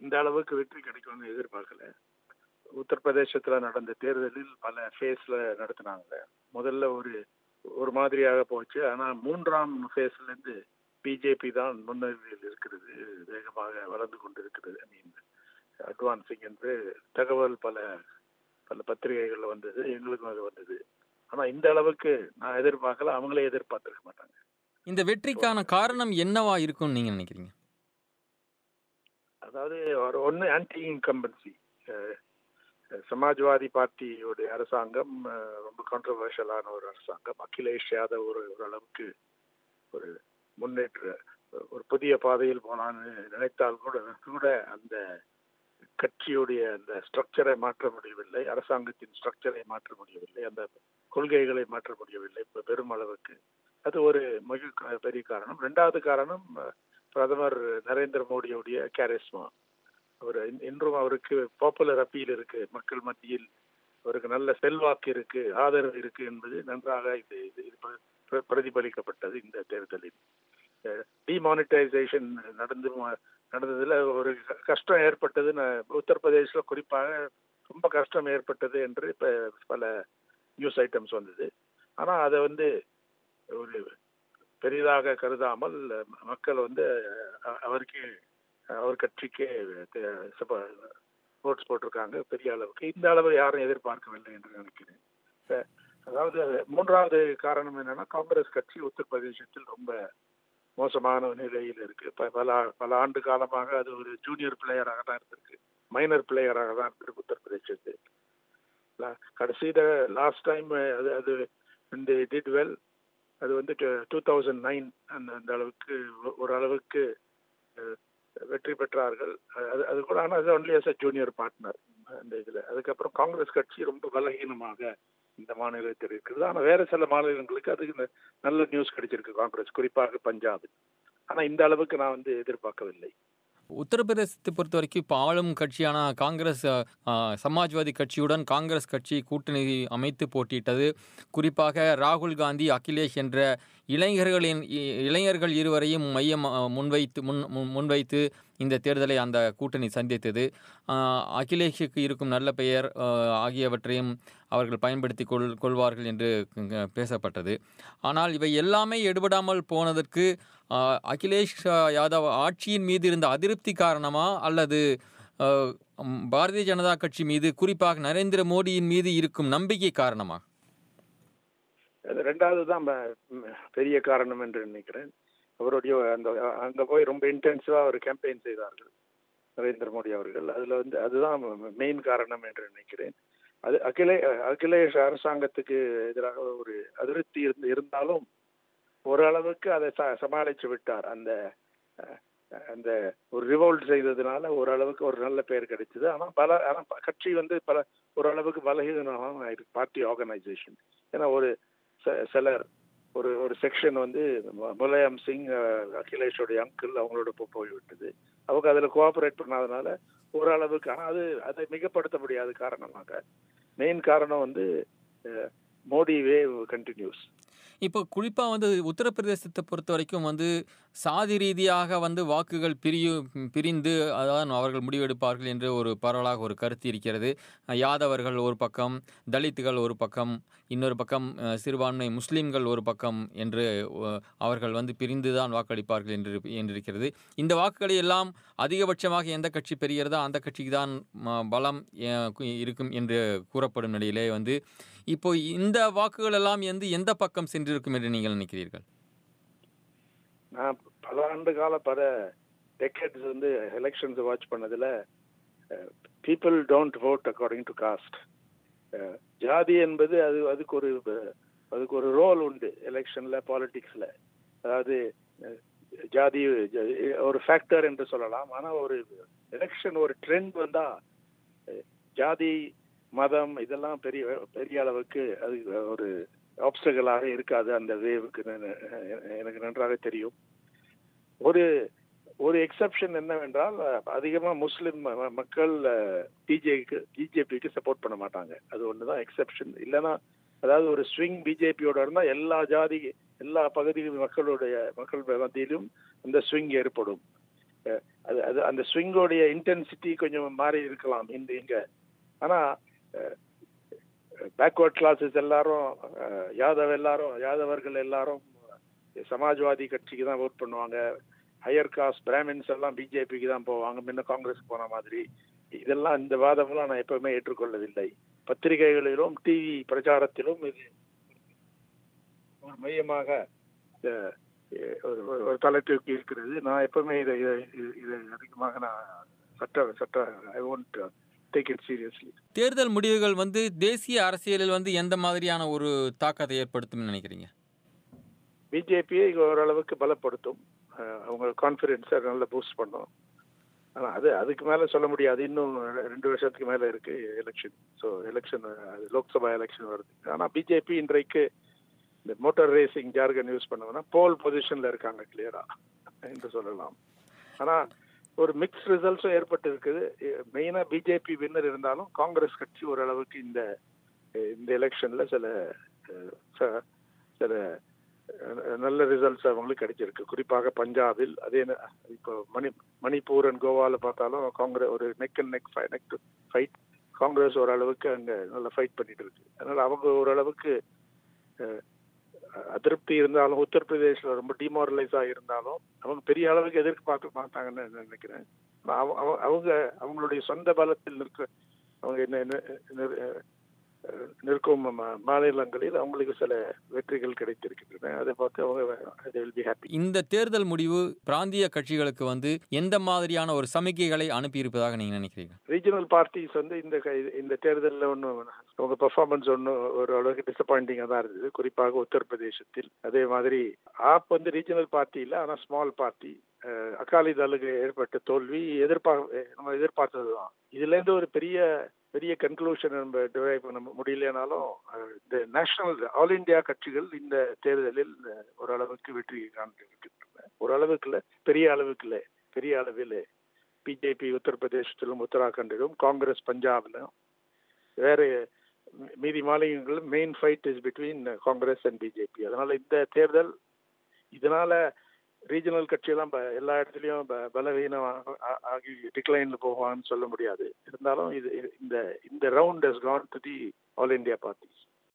இந்த அளவுக்கு வெற்றி கிடைக்கும்னு எதிர்பார்க்கல உத்தரப்பிரதேசத்துல நடந்த தேர்தலில் பல ஃபேஸ்ல நடத்தினாங்க முதல்ல ஒரு ஒரு மாதிரியாக போச்சு ஆனா மூன்றாம் ஃபேஸ்ல இருந்து பிஜேபி தான் முன்னணியில் இருக்கிறது வேகமாக வளர்ந்து கொண்டிருக்கிறது ஐ மீன் அட்வான்சிங் என்று தகவல் பல பல பத்திரிகைகள்ல வந்தது எங்களுக்கும் அது வந்தது ஆனா இந்த அளவுக்கு நான் எதிர்பார்க்கல அவங்களே எதிர்பார்த்திருக்க மாட்டாங்க இந்த வெற்றிக்கான காரணம் என்னவா இருக்கும்னு நீங்க நினைக்கிறீங்க அதாவது ஒரு ஒன்று ஆன்டி இன்கம்பன்சி சமாஜ்வாதி பார்ட்டியோடைய அரசாங்கம் அஹ், ரொம்ப கான்ட்ரவர்ஷியலான ஒரு அரசாங்கம் அகிலேஷ் யாதவ் ஒரு ஓரளவுக்கு ஒரு முன்னேற்ற ஒரு புதிய பாதையில் போனான்னு நினைத்தால் கூட கூட அந்த கட்சியுடைய அந்த ஸ்ட்ரக்சரை மாற்ற முடியவில்லை அரசாங்கத்தின் ஸ்ட்ரக்சரை மாற்ற முடியவில்லை அந்த கொள்கைகளை மாற்ற முடியவில்லை இப்ப பெரும் அளவுக்கு அது ஒரு மிக க- பெரிய காரணம் ரெண்டாவது காரணம் அஹ், பிரதமர் நரேந்திர மோடியுடைய கேரிஸ்மா அவர் இன்- இன்றும் அவருக்கு பாப்புலர் அப்பீல் இருக்கு மக்கள் மத்தியில் அவருக்கு நல்ல செல்வாக்கு இருக்கு ஆதரவு இருக்கு என்பது நன்றாக இது இது இது பிர- பிர- பிரதிபலிக்கப்பட்டது இந்த தேர்தலில் டிமானிட்டைசேஷன் நடந்து ம- நடந்ததுல ஒரு க- கஷ்டம் ஏற்பட்டது உத்தரப்பிரதேசில குறிப்பாக ரொம்ப கஷ்டம் ஏற்பட்டது என்று இப்ப பல நியூஸ் ஐட்டம்ஸ் வந்தது ஆனா அதை வந்து ஒரு பெரிதாக கருதாமல் மக்கள் வந்து அ- அவருக்கு அவர் கட்சிக்கே ஓட்ஸ் போட்டிருக்காங்க பெரிய அளவுக்கு இந்த அளவு யாரும் எதிர்பார்க்கவில்லை என்று நினைக்கிறேன் அஹ் அதாவது மூன்றாவது காரணம் என்னன்னா காங்கிரஸ் கட்சி உத்தரப்பிரதேசத்தில் ரொம்ப மோசமான நிலையில் இருக்கு ப- பல பல ஆண்டு காலமாக அது ஒரு ஜூனியர் பிளேயராக தான் இருந்திருக்கு மைனர் பிளேயராக தான் இருந்திருக்கு உத்தரப்பிரதேசத்தில் லா- கடைசி லாஸ்ட் டைம் அது அது இந்த டிட் வெல் அது வந்து டூ தௌசண்ட் நைன் அந்த அந்த அளவுக்கு ஒ- ஓரளவுக்கு அஹ், வெற்றி பெற்றார்கள் அது அது கூட ஆனால் அது only as a junior partner அந்த இதில் அதுக்கப்புறம் காங்கிரஸ் கட்சி ரொம்ப பலகீனமாக இந்த மாநிலத்தில் இருக்கிறது ஆனால் வேற சில மாநிலங்களுக்கு அதுக்கு ந- நல்ல நியூஸ் கிடைச்சிருக்கு காங்கிரஸ் குறிப்பாக பஞ்சாப் ஆனால் இந்த அளவுக்கு நான் வந்து எதிர்பார்க்கவில்லை உத்தரப்பிரதேசத்தை பொறுத்த வரைக்கும் இப்போ ஆளும் கட்சியான காங்கிரஸ் அ, அ, சமாஜ்வாதி கட்சியுடன் காங்கிரஸ் கட்சி கூட்டணி அமைத்து போட்டியிட்டது குறிப்பாக ராகுல் காந்தி அகிலேஷ் என்ற இளைஞர்களின் இ- இளைஞர்கள் இருவரையும் மையம் அ, முன்வைத்து முன் முன்- முன்வைத்து இந்த தேர்தலை அந்த கூட்டணி சந்தித்தது அ, அகிலேஷுக்கு இருக்கும் நல்ல பெயர் அ, ஆகியவற்றையும் அவர்கள் பயன்படுத்தி கொள் கொள்வார்கள் என்று க- பேசப்பட்டது ஆனால் இவை எல்லாமே எடுபடாமல் போனதற்கு ஆ, அகிலேஷ் ஆ, யாதவ் ஆட்சியின் மீது இருந்த அதிருப்தி காரணமா அல்லது ஆ, ம், பாரதிய ஜனதா கட்சி மீது குறிப்பாக நரேந்திர மோடியின் மீது இருக்கும் நம்பிக்கை காரணமா அது ரெண்டாவது தான் ம- ம், பெரிய காரணம் என்று நினைக்கிறேன் அவருடைய அந்த அ- அங்க போய் ரொம்ப இன்டென்சிவா அவர் கேம்பெயின் செய்தார்கள் நரேந்திர மோடி அவர்கள் அதுல வந்து அதுதான் மெயின் காரணம் என்று நினைக்கிறேன் அது அகிலே அகிலேஷ் அரசாங்கத்துக்கு எதிராக ஒரு அதிருப்தி இருந்து இருந்தாலும் ஓரளவுக்கு அதை ச- சமாளிச்சு விட்டார் அந்த அஹ், அந்த ஒரு ரிவோல்ட் செய்ததுனால ஓரளவுக்கு ஒரு நல்ல பெயர் கிடைச்சது ஆனா பல ஆனா ப- கட்சி வந்து பல ஓரளவுக்கு பலகீனமாக இருக்கு பார்ட்டி ஆர்கனைசேஷன் ஏன்னா ஒரு ச- சிலர் ஒரு ஒரு செக்ஷன் வந்து மு- முலாயம் சிங் அஹ், அகிலேஷோடைய அங்கிள் அவங்களோட போ- போய்விட்டது அவங்க அதுல கோஆபரேட் பண்ணாதனால ஓரளவுக்கு ஆனா அது அதை மிகப்படுத்த முடியாத காரணமாக மெயின் காரணம் வந்து அஹ், மோடி வேவ் கண்டினியூஸ் இப்போ குறிப்பாக வந்து உத்தரப்பிரதேசத்தை பொறுத்த வரைக்கும் வந்து சாதி ரீதியாக வந்து வாக்குகள் பிரியு பிரிந்து அதான் அவர்கள் முடிவெடுப்பார்கள் என்று ஒரு பரவலாக ஒரு கருத்து இருக்கிறது யாதவர்கள் ஒரு பக்கம் தலித்துகள் ஒரு பக்கம் இன்னொரு பக்கம் அஹ், சிறுபான்மை முஸ்லீம்கள் ஒரு பக்கம் என்று அஹ், அவர்கள் வந்து பிரிந்து தான் வாக்களிப்பார்கள் என்று என்றிருக்கிறது இந்த வாக்குகளை எல்லாம் அதிகபட்சமாக எந்த கட்சி பெறுகிறதோ அந்த கட்சிக்கு தான் ம, பலம் அஹ், கு- இருக்கும் என்று கூறப்படும் நிலையிலே வந்து இப்போ இந்த வாக்குகள் எல்லாம் வந்து எந்த பக்கம் சென்றிருக்கும் என்று நீங்கள் நினைக்கிறீர்கள் நான் பல ஆண்டு கால பல டெக்கேட்ஸ் வந்து எலெக்ஷன்ஸ் வாட்ச் பண்ணதுல people don't vote according to caste ஜாதி என்பது அது அதுக்கு ஒரு அஹ், அதுக்கு ஒரு ரோல் உண்டு எலெக்ஷன்ல பாலிடிக்ஸ்ல அதாவது அஹ், ஜாதி ஜ- ஒரு ஃபேக்டர் என்று சொல்லலாம் ஆனா ஒரு எலெக்ஷன் ஒரு ட்ரெண்ட் வந்தா அஹ், ஜாதி மதம் இதெல்லாம் பெரிய பெரிய அளவுக்கு அது ஒரு ஆப்ஸ்டகலாக இருக்காது அந்த வேவுக்கு எனக்கு நன்றாக தெரியும் ஒரு ஒரு எக்ஸெப்ஷன் என்னவென்றால் அதிகமா முஸ்லிம் ம- மக்கள் பிஜேக்கு பிஜேபிக்கு சப்போர்ட் பண்ண மாட்டாங்க அது ஒண்ணுதான் எக்ஸெப்ஷன் இல்லைன்னா அதாவது ஒரு ஸ்விங் பிஜேபியோட இருந்தா எல்லா ஜாதி எல்லா பகுதி மக்களுடைய மக்கள் மத்தியிலும் அந்த ஸ்விங் ஏற்படும் அஹ், அது அது அந்த ஸ்விங்கோடைய இன்டென்சிட்டி கொஞ்சம் மாறி இருக்கலாம் இந்த இங்க ஆனா பேக்வர்ட் கிளாஸஸ் எல்லாரும் அஹ், யாதவ் எல்லாரும் யாதவர்கள் எல்லாரும் சமாஜ்வாதி கட்சிக்கு தான் ஓட் பண்ணுவாங்க ஹையர் காஸ்ட் பிராமின்ஸ் எல்லாம் பிஜேபிக்கு தான் போவாங்க முன்ன காங்கிரஸ் போன மாதிரி இதெல்லாம் இந்த வாதமெல்லாம் நான் எப்பவுமே ஏற்றுக்கொள்ளவில்லை பத்திரிகைகளிலும் டிவி பிரச்சாரத்திலும் இது ஒரு மையமாக அஹ், ஒரு ஒரு- ஒரு தலை தூக்கி இருக்கிறது நான் எப்பவுமே இதை இதை இதை- இதை அதிகமாக நான் சட்ட சட்ட I won't take it seriously தேர்தல் முடிவுகள் வந்து தேசிய அரசியலில் வந்து எந்த மாதிரியான ஒரு தாக்கத்தை ஏற்படுத்தும்னு நினைக்கிறீங்க பிஜேபியை ஓரளவுக்கு பலப்படுத்தும் அஹ், அவங்க கான்ஃபிடென்ஸை நல்லா பூஸ்ட் பண்ணும் ஆனால் அது அதுக்கு மேலே சொல்ல முடியாது இன்னும் ரெ- ரெண்டு வருஷத்துக்கு மேலே இருக்கு election so election Lok Sabha election வருது ஆனால் பிஜேபி இன்றைக்கு இந்த மோட்டார் ரேசிங் ஜார்கன் யூஸ் பண்ணோம்னா போல் பொசிஷனில் இருக்காங்க கிளியரா என்று சொல்லலாம் ஆனால் ஒரு மிக்ஸ் ரிசல்ட்ஸும் ஏற்பட்டு இருக்குது மெயினாக பிஜேபி வின்னர் இருந்தாலும் காங்கிரஸ் கட்சி ஓரளவுக்கு இந்த இந்த எலெக்ஷனில் சில அஹ், ச- சில அஹ், நல்ல ரிசல்ட்ஸ் அவங்களுக்கு கிடைச்சிருக்கு குறிப்பாக பஞ்சாபில் அதே ந- இப்போ மணி மணிப்பூர் அண்ட் கோவால பார்த்தாலும் காங்கிரஸ் ஒரு neck and neck neck fight Congress ஓரளவுக்கு அங்கே நல்லா ஃபைட் பண்ணிட்டு இருக்கு அதனால அவங்க ஓரளவுக்கு அஹ், அதிருப்தி இருந்தாலும் உத்தரப்பிரதேசில் ரொம்ப டிமாரலைஸ் இருந்தாலும் அவங்க பெரிய அளவுக்கு எதிர்பார்க்க மாட்டாங்கன்னு நான் நினைக்கிறேன் அவ- அவ- அவங்க அவங்களுடைய சொந்த பலத்தில் நிற்க அவங்க என்ன என்ன- நிர்- அஹ் நிற்கும் மா- மாநிலங்களில் அவங்களுக்கு சில வெற்றிகள் கிடைத்திருக்கின்றன அதை பார்த்து அவங்க வில் பி ஹாப்பி இந்த தேர்தல் முடிவு பிராந்திய கட்சிகளுக்கு வந்து எந்த மாதிரியான ஒரு சமிக்கைகளை அனுப்பியிருப்பதாக நீங்க நினைக்கிறீங்க ரீஜனல் பார்ட்டிஸ் வந்து இந்த க- இந்த தேர்தலில் ஒன்றும் அவங்க பெர்ஃபார்மன்ஸ் ஒன்றும் ஒரு அளவுக்கு டிசப்பாயிண்டிங்காக தான் இருந்தது குறிப்பாக உத்தரப்பிரதேசத்தில் அதே மாதிரி ஆப் வந்து ரீஜனல் பார்ட்டி இல்லை ஆனால் ஸ்மால் பார்ட்டி அகாலிதளுக்கு ஏற்பட்ட தோல்வி எதிர்பார்க்க நம்ம எதிர்பார்த்தது தான் இதுலேருந்து ஒரு பெரிய பெரிய கன்க்ளூஷன் நம்ம டிரைவ் பண்ண முடியலனாலும் அஹ், இந்த நேஷனல் ஆல் இந்தியா கட்சிகள் இந்த தேர்தலில் அஹ், ஓரளவுக்கு வெற்றி காண்பிருக்கின்றன ஓரளவுக்கு இல்லை பெரிய அளவுக்கு இல்லை பெரிய அளவில் பிஜேபி உத்தரப்பிரதேசத்திலும் உத்தராகண்டிலும் காங்கிரஸ் பஞ்சாபிலும் வேற மீ- மீதி மாநிலங்களும் main fight is between Congress and BJP அதனால இந்த தேர்தல் இதனால ரீஜனல் கட்சியெல்லாம் ப- எல்லா இடத்துலையும் ப- பலவீனம் ஆ- ஆ- ஆகி டிக்ளைன்ல போவான்னு சொல்ல முடியாது இருந்தாலும் இது இது- இந்த இந்த round has gone to the all India parties